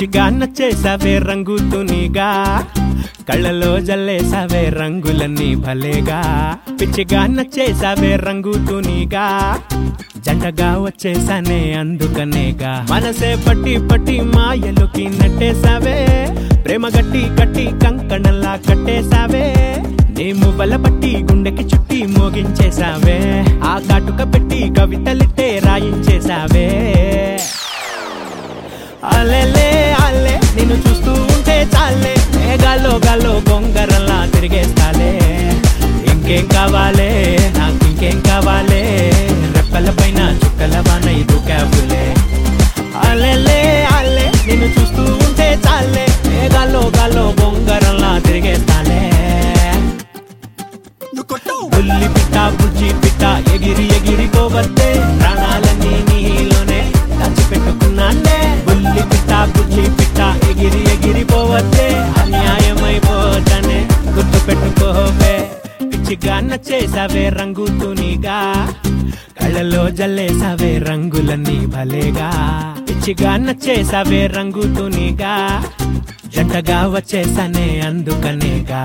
పిచ్చిగా నచ్చేసావే రంగు తునిగా కళ్ళలో జల్లేసావే రంగులన్నీ భలేగా పిచ్చిగా నచ్చేసావే రంగు తునిగా జంటగా వచ్చేసానే అందుకనేగా మనసే పట్టి పట్టి మాయలోకి నెట్టేసావే ప్రేమ గట్టి గట్టి కంకణంలా కట్టేసావే నేము బలపట్టి గుండెకి చుట్టి మోగించేసావే ఆ కాటుక పెట్టి కవితలిట్టే రాయించేసావే అలెలే అల్లే నిన్ను చూస్తూ ఉంటే చాలే గాల్లో గాల్లో గొంగరల్లా తిరిగేస్తాలే ఇంకేం కావాలే నాకు ఇంకేం కావాలే రెప్పల పైన చుక్కల వాన ఇది క్యాబులే అలెలే అల్లే నిన్ను చూస్తూ ఉంటే చాలే గాల్లో గాల్లో గొంగరల్లా తిరిగేస్తాలే బుల్లి పిట్ట బుజ్జి పిట్ట ఎగిరి ఎగిరి పోవద్దే ప్రాణాలన్నీ నీలోనే దాచిపెట్టుకున్నానే బుల్లి పిట్ట బుజ్జి పిట్ట ఎగిరి ఎగిరి పోవద్దే అన్యాయమైపోతనే గుర్తు పెట్టుకోవే పిచ్చిగా నచ్చేసావే రంగు తునిగా కళ్ళలో జల్లేసావే రంగులన్నీ భలేగా పిచ్చిగా నచ్చేసావే రంగు తునిగా జంటగా వచ్చేసానే అందుకనేగా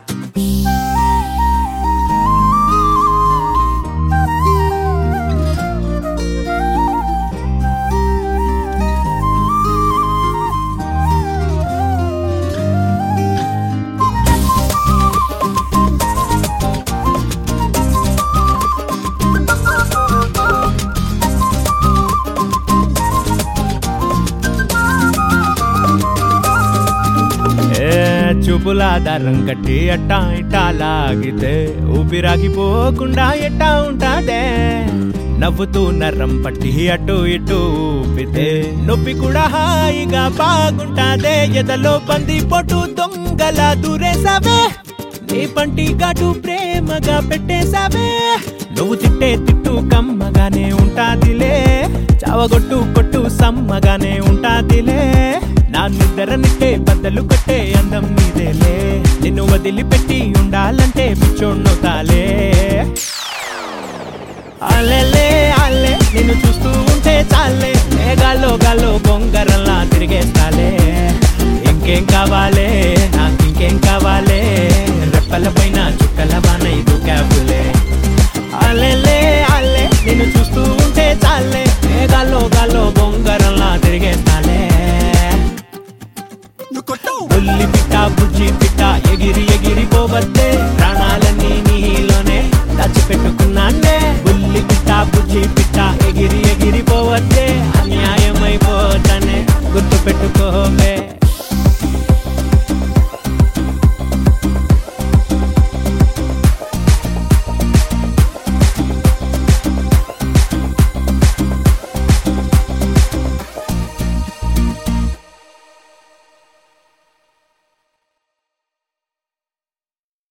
ఏ చూపులాధారం కట్టి అట్టా ఇట్టా లాగితే ఊపిరాగిపోకుండా ఎట్టా ఉంటాదే నవ్వుతూ నరం పట్టి అటు ఇటు ఊపితే నొప్పి కూడా హాయిగా బాగుంటాదే ఎదలో బంది పొట్టు దొంగల దూరేసావే నీ పంటి ఘాటు ప్రేమగా పెట్టేశావే నువ్వు తిట్టే తిట్టు కమ్మగానే ఉంటాదిలే చావగొట్టు కొట్టు సమ్మగానే ఉంటాదిలే నా నిద్ర నిట్టే బద్దలు కట్టే అందం నీదేలే నిన్ను వదిలిపెట్టి ఉండాలంటే పిచ్చోడ్నవుతాలే అల్లెలే అల్లే నిన్ను చూస్తూ ఉంటే చాలే గాల్లో గాల్లో గొంగరల్లా తిరిగేస్తాలే ఇంకేం కావాలే నాకు ఇంకేం కావాలే రెప్పల పైన చుక్కల వాన ఇది క్యాబులే అల్లెలే అల్లే నిన్ను చూస్తూ ఉంటే చాలే గాల్లో గాల్లో గొంగరల్లా తిరిగేస్తాలే బుల్లి పిట్ట బుజ్జి పిట్ట ఎగిరి ఎగిరి పోవద్దే ప్రాణాలన్నీ నీలోనే దాచిపెట్టుకున్నానే బుల్లి పిట్ట బుజ్జి పిట్ట ఎగిరి ఎగిరి పోవద్దే